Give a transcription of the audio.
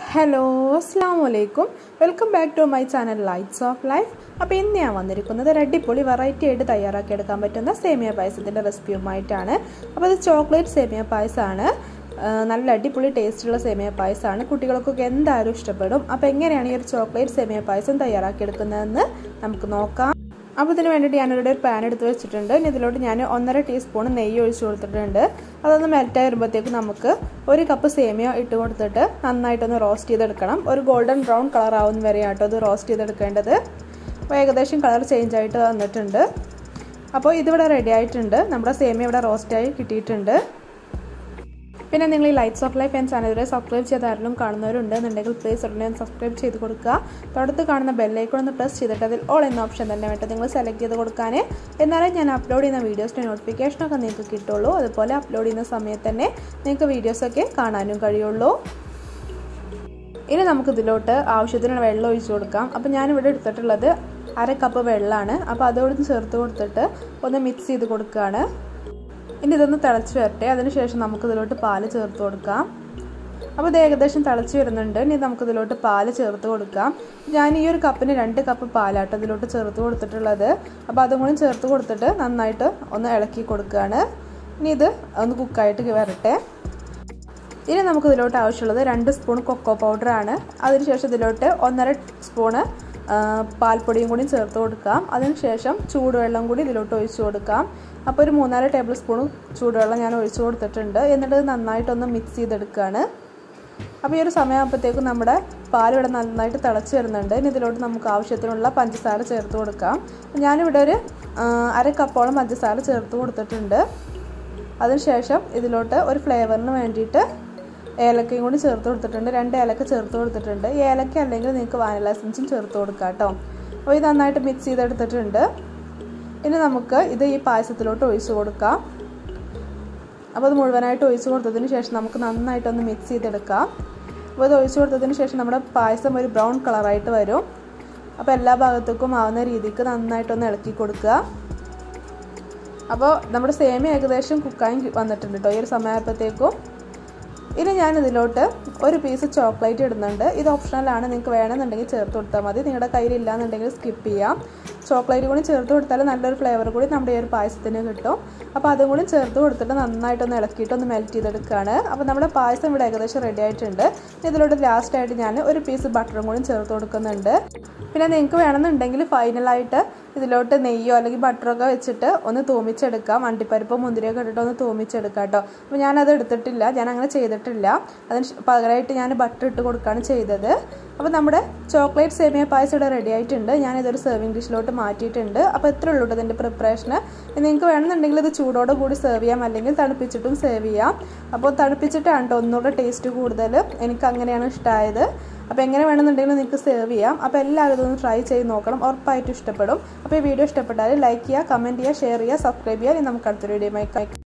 hello അസ്സാം വലൈക്കും welcome back to my channel lights of life അപ്പോൾ ഇന്ന് ഞാൻ വന്നിരിക്കുന്നത് ഒരു അടിപൊളി വെറൈറ്റി ആയിട്ട് തയ്യാറാക്കി എടുക്കാൻ പറ്റുന്ന സേമിയ പായസത്തിൻ്റെ റെസിപ്പിയുമായിട്ടാണ് അപ്പോൾ ഇത് ചോക്ലേറ്റ് സേമിയ പായസമാണ് നല്ല അടിപൊളി ടേസ്റ്റുള്ള സേമിയ പായസമാണ് കുട്ടികൾക്കൊക്കെ എന്തായാലും ഇഷ്ടപ്പെടും അപ്പോൾ എങ്ങനെയാണ് ഈ ഒരു ചോക്ലേറ്റ് സേമിയ പായസം തയ്യാറാക്കിയെടുക്കുന്നതെന്ന് നമുക്ക് നോക്കാം അപ്പോൾ ഇതിന് വേണ്ടിയിട്ട് ഞാനിവിടെ ഒരു പാൻ എടുത്ത് വെച്ചിട്ടുണ്ട് ഇനി ഇതിലോട്ട് ഞാൻ ഒന്നര ടീസ്പൂൺ നെയ്യ് ഒഴിച്ച് കൊടുത്തിട്ടുണ്ട് അതൊന്ന് മെൽറ്റായി വരുമ്പോഴത്തേക്ക് നമുക്ക് ഒരു കപ്പ് സേമിയ ഇട്ട് കൊടുത്തിട്ട് നന്നായിട്ടൊന്ന് റോസ്റ്റ് ചെയ്തെടുക്കണം ഒരു ഗോൾഡൻ ബ്രൗൺ കളർ ആവുന്ന വരെ ആട്ടോ ഇത് റോസ്റ്റ് ചെയ്തെടുക്കേണ്ടത് അപ്പോൾ ഏകദേശം കളർ ചേഞ്ച് ആയിട്ട് വന്നിട്ടുണ്ട് അപ്പോൾ ഇതിവിടെ റെഡി ആയിട്ടുണ്ട് നമ്മുടെ സേമിയ ഇവിടെ റോസ്റ്റായി കിട്ടിയിട്ടുണ്ട് പിന്നെ നിങ്ങൾ ഈ ലൈറ്റ്സ് ഓഫ് ലൈഫ് എന്ന ചാനൽ സബ്സ്ക്രൈബ് ചെയ്ത് ആരെങ്കിലും കാണുന്നവരുണ്ട് എന്നുണ്ടെങ്കിൽ പ്ലീസ് ഉടനെ സബ്സ്ക്രൈബ് ചെയ്ത് കൊടുക്കുക തൊടത്ത് കാണുന്ന ബെല്ലൈക്കൺ ഒന്ന് പ്രസ് ചെയ്തിട്ട് അതിൽ ഓൾ എന്ന ഓപ്ഷൻ തന്നെ വേണ്ട നിങ്ങൾ സെലക്ട് ചെയ്ത് കൊടുക്കാൻ എന്നാലേ ഞാൻ അപ്ലോഡ് ചെയ്യുന്ന വീഡിയോസിൻ്റെ നോട്ടിഫിക്കേഷനൊക്കെ നിങ്ങൾക്ക് കിട്ടുള്ളൂ അതുപോലെ അപ്ലോഡ് ചെയ്യുന്ന സമയത്ത് തന്നെ നിങ്ങൾക്ക് വീഡിയോസൊക്കെ കാണാനും കഴിയുള്ളൂ ഇനി നമുക്ക് ഇതിലോട്ട് ആവശ്യത്തിനുള്ള വെള്ളം ഒഴിച്ചു കൊടുക്കാം അപ്പോൾ ഞാനിവിടെ എടുത്തിട്ടുള്ളത് അര കപ്പ് വെള്ളമാണ് അപ്പോൾ അതോടൊന്ന് ചേർത്ത് കൊടുത്തിട്ട് ഒന്ന് മിക്സ് ചെയ്ത് കൊടുക്കുകയാണ് ഇനി ഇതൊന്ന് തിളച്ച് വരട്ടെ അതിനുശേഷം നമുക്ക് ഇതിലോട്ട് പാല് ചേർത്ത് കൊടുക്കാം അപ്പോൾ ഇത് ഏകദേശം തിളച്ച് വരുന്നുണ്ട് ഇനി നമുക്ക് ഇതിലോട്ട് പാല് ചേർത്ത് കൊടുക്കാം ഞാൻ ഈ ഒരു കപ്പിന് രണ്ട് കപ്പ് പാലാട്ടോ ഇതിലോട്ട് ചേർത്ത് കൊടുത്തിട്ടുള്ളത് അപ്പോൾ അതും കൂടി ചേർത്ത് കൊടുത്തിട്ട് നന്നായിട്ട് ഒന്ന് ഇളക്കി കൊടുക്കുകയാണ് ഇനി ഇത് ഒന്ന് കുക്കായിട്ട് വരട്ടെ ഇനി നമുക്ക് ഇതിലോട്ട് ആവശ്യമുള്ളത് രണ്ട് സ്പൂൺ കൊക്കോ പൗഡറാണ് അതിനുശേഷം ഇതിലോട്ട് ഒന്നര സ്പൂണ് പാൽപ്പൊടിയും കൂടി ചേർത്ത് കൊടുക്കാം അതിനുശേഷം ചൂടുവെള്ളം കൂടി ഇതിലോട്ട് ഒഴിച്ചു കൊടുക്കാം അപ്പോൾ ഒരു മൂന്നാല് ടേബിൾ സ്പൂൺ ചൂടുവെള്ളം ഞാൻ ഒഴിച്ചു കൊടുത്തിട്ടുണ്ട് എന്നിട്ട് നന്നായിട്ടൊന്ന് മിക്സ് ചെയ്തെടുക്കുകയാണ് അപ്പോൾ ഈ ഒരു സമയമാകുമ്പോഴത്തേക്കും നമ്മുടെ പാൽ ഇവിടെ നന്നായിട്ട് തിളച്ച് വരുന്നുണ്ട് ഇനി ഇതിലോട്ട് നമുക്ക് ആവശ്യത്തിനുള്ള പഞ്ചസാര ചേർത്ത് കൊടുക്കാം ഞാനിവിടെ ഒരു അര കപ്പോളം പഞ്ചസാര ചേർത്ത് കൊടുത്തിട്ടുണ്ട് അതിനുശേഷം ഇതിലോട്ട് ഒരു ഫ്ലേവറിന് വേണ്ടിയിട്ട് ഏലക്കയും കൂടി ചേർത്ത് കൊടുത്തിട്ടുണ്ട് രണ്ട് ഏലക്ക ചേർത്ത് കൊടുത്തിട്ടുണ്ട് ഏലക്ക അല്ലെങ്കിൽ നിങ്ങൾക്ക് വാനില എസൻസും ചേർത്ത് കൊടുക്കാം കേട്ടോ അപ്പോൾ ഇത് നന്നായിട്ട് മിക്സ് ചെയ്തെടുത്തിട്ടുണ്ട് ഇനി നമുക്ക് ഇത് ഈ പായസത്തിലോട്ട് ഒഴിച്ചു കൊടുക്കാം അപ്പോൾ അത് മുഴുവനായിട്ട് ഒഴിച്ചു കൊടുത്തതിന് ശേഷം നമുക്ക് നന്നായിട്ടൊന്ന് മിക്സ് ചെയ്തെടുക്കാം അപ്പോൾ ഇത് ഒഴിച്ചു കൊടുത്തതിന് ശേഷം നമ്മുടെ പായസം ഒരു ബ്രൗൺ കളറായിട്ട് വരും അപ്പോൾ എല്ലാ ഭാഗത്തേക്കും ആവുന്ന രീതിക്ക് നന്നായിട്ടൊന്ന് ഇളക്കി കൊടുക്കുക അപ്പോൾ നമ്മുടെ സേമിയ ഏകദേശം കുക്കായി വന്നിട്ടുണ്ട് കേട്ടോ ഈ ഒരു സമയമായപ്പോഴത്തേക്കും ഇനി ഞാൻ ഇതിലോട്ട് ഒരു പീസ് ചോക്ലേറ്റ് ഇടുന്നുണ്ട് ഇത് ഓപ്ഷണലാണ് നിങ്ങൾക്ക് വേണമെന്നുണ്ടെങ്കിൽ ചേർത്ത് കൊടുത്താൽ മതി നിങ്ങളുടെ കയ്യിലില്ല എന്നുണ്ടെങ്കിൽ സ്കിപ്പ് ചെയ്യാം ചോക്ലേറ്റ് കൂടി ചേർത്ത് കൊടുത്താൽ നല്ലൊരു ഫ്ലേവർ കൂടി നമ്മുടെ ഈ ഒരു പായസത്തിന് കിട്ടും അപ്പോൾ അതും കൂടി ചേർത്ത് കൊടുത്തിട്ട് നന്നായിട്ടൊന്ന് ഇളക്കിയിട്ട് ഒന്ന് മെൽറ്റ് ചെയ്തെടുക്കുകയാണ് അപ്പോൾ നമ്മുടെ പായസം ഇവിടെ ഏകദേശം റെഡി ആയിട്ടുണ്ട് ഇതിലോട്ട് ലാസ്റ്റായിട്ട് ഞാൻ ഒരു പീസ് ബട്ടറും കൂടി ചേർത്ത് കൊടുക്കുന്നുണ്ട് പിന്നെ നിങ്ങൾക്ക് വേണമെന്നുണ്ടെങ്കിൽ ഫൈനലായിട്ട് ഇതിലോട്ട് നെയ്യോ അല്ലെങ്കിൽ ബട്ടറൊക്കെ വെച്ചിട്ട് ഒന്ന് തൂമിച്ചെടുക്കാം അണ്ടിപ്പരിപ്പോ മുന്തിരിയൊക്കെ ഇട്ടിട്ട് ഒന്ന് തൂമിച്ചെടുക്കാം കേട്ടോ അപ്പോൾ ഞാനത് എടുത്തിട്ടില്ല ഞാൻ അങ്ങനെ ചെയ്തിട്ടില്ല അതിന് പകരമായിട്ട് ഞാൻ ബട്ടർ ഇട്ട് കൊടുക്കുകയാണ് ചെയ്തത് അപ്പോൾ നമ്മുടെ ചോക്ലേറ്റ് സേമിയ പായസം ഇവിടെ റെഡി ആയിട്ടുണ്ട് ഞാനിതൊരു സെർവിങ് ഡിഷിലോട്ട് മാറ്റിയിട്ടുണ്ട് അപ്പോൾ എത്ര ഉള്ളൂ ഇതിൻ്റെ പ്രിപ്പറേഷന് നിങ്ങൾക്ക് വേണമെന്നുണ്ടെങ്കിൽ ഇത് ചൂടോടെ കൂടി സെർവ് ചെയ്യാം അല്ലെങ്കിൽ തണുപ്പിച്ചിട്ടും സെർവ് ചെയ്യാം അപ്പോൾ തണുപ്പിച്ചിട്ടാണ് കേട്ടോ ഒന്നുകൂടെ ടേസ്റ്റ് കൂടുതൽ എനിക്ക് അങ്ങനെയാണ് ഇഷ്ടമായത് അപ്പോൾ എങ്ങനെ വേണമെന്നുണ്ടെങ്കിലും നിങ്ങൾക്ക് സെർവ് ചെയ്യാം അപ്പോൾ എല്ലാവരും ഇതൊന്ന് ട്രൈ ചെയ്ത് നോക്കണം ഉറപ്പായിട്ടും ഇഷ്ടപ്പെടും അപ്പോൾ ഈ വീഡിയോ ഇഷ്ടപ്പെട്ടാൽ ലൈക്ക് ചെയ്യുക കമൻറ്റ് ചെയ്യുക ഷെയർ ചെയ്യുക സബ്സ്ക്രൈബ് ചെയ്യുക നമുക്ക് അടുത്തൊരു വീഡിയോ